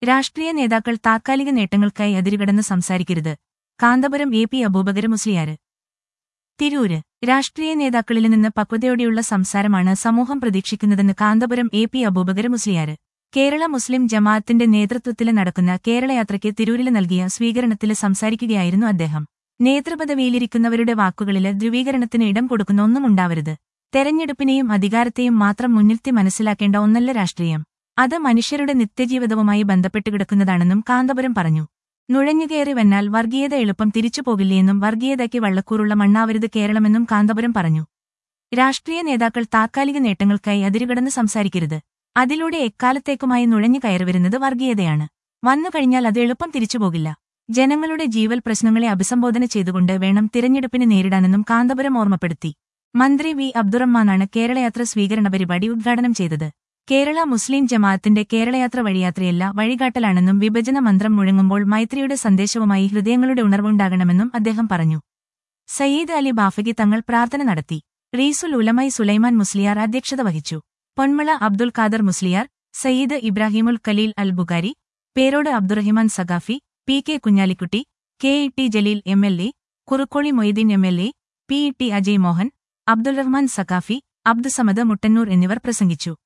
രാഷ്ട്രീയ നേതാക്കൾ താത്കാലിക നേട്ടങ്ങൾക്കായി അതിരുകടന്ന് സംസാരിക്കരുത് കാന്തപുരം എ പി അബൂബകർ മുസ്ലിയാര് തിരൂര് രാഷ്ട്രീയ നേതാക്കളിൽ നിന്ന് പക്വതയോടെയുള്ള സംസാരമാണ് സമൂഹം പ്രതീക്ഷിക്കുന്നതെന്ന് കാന്തപുരം എ പി അബൂബകർ മുസ്ലിയാര് കേരള മുസ്ലിം ജമാഅത്തിന്റെ നേതൃത്വത്തിൽ നടക്കുന്ന കേരളയാത്രയ്ക്ക് തിരൂരിൽ നൽകിയ സ്വീകരണത്തിൽ സംസാരിക്കുകയായിരുന്നു അദ്ദേഹം നേതൃപദവിയിലിരിക്കുന്നവരുടെ വാക്കുകളില് ധ്രുവീകരണത്തിന് ഇടം കൊടുക്കുന്ന ഒന്നും ഉണ്ടാവരുത് തെരഞ്ഞെടുപ്പിനെയും അധികാരത്തെയും മാത്രം മുൻനിർത്തി മനസ്സിലാക്കേണ്ട ഒന്നല്ല രാഷ്ട്രീയം അത് മനുഷ്യരുടെ നിത്യജീവിതവുമായി ബന്ധപ്പെട്ട് കിടക്കുന്നതാണെന്നും കാന്തപുരം പറഞ്ഞു നുഴഞ്ഞുകയറി വന്നാൽ വർഗീയത എളുപ്പം തിരിച്ചുപോകില്ലേയെന്നും വർഗീയതയ്ക്ക് വള്ളക്കൂറുള്ള മണ്ണാവരുത് കേരളമെന്നും കാന്തപുരം പറഞ്ഞു രാഷ്ട്രീയ നേതാക്കൾ താത്കാലിക നേട്ടങ്ങൾക്കായി അതിരുകടന്ന് സംസാരിക്കരുത് അതിലൂടെ എക്കാലത്തേക്കുമായി നുഴഞ്ഞു കയറിവരുന്നത് വർഗീയതയാണ് വന്നുകഴിഞ്ഞാൽ അത് എളുപ്പം തിരിച്ചുപോകില്ല ജനങ്ങളുടെ ജീവൽ പ്രശ്നങ്ങളെ അഭിസംബോധന ചെയ്തുകൊണ്ട് വേണം തിരഞ്ഞെടുപ്പിനെ നേരിടാനെന്നും കാന്തപുരം ഓർമ്മപ്പെടുത്തി മന്ത്രി വി അബ്ദുറഹ്മാനാണ് കേരളയാത്ര സ്വീകരണ പരിപാടി ഉദ്ഘാടനം ചെയ്തത് കേരള മുസ്ലിം ജമാഅത്തിന്റെ കേരളയാത്ര വഴിയാത്രയല്ല വഴികാട്ടലാണെന്നും വിഭജന മന്ത്രം മുഴങ്ങുമ്പോൾ മൈത്രിയുടെ സന്ദേശവുമായി ഹൃദയങ്ങളുടെ ഉണർവുണ്ടാകണമെന്നും അദ്ദേഹം പറഞ്ഞു സയ്യിദ് അലി ബാഫഗി തങ്ങൾ പ്രാർത്ഥന നടത്തി റീസുൽ ഉലമൈ സുലൈമാൻ മുസ്ലിയാർ അധ്യക്ഷത വഹിച്ചു Ponmala Abdul Khader Musliyar Sayyid ഇബ്രാഹിമുൽ Khaleel Al Bukhari Perod Abdurahiman Saqafi P K Kunhalikutty K E T Jaleel M L A Kurukkoli Moideen M L A P E T Ajay Mohan Abdul Rahman Saqafi Abdussamad Muttannur എന്നിവർ പ്രസംഗിച്ചു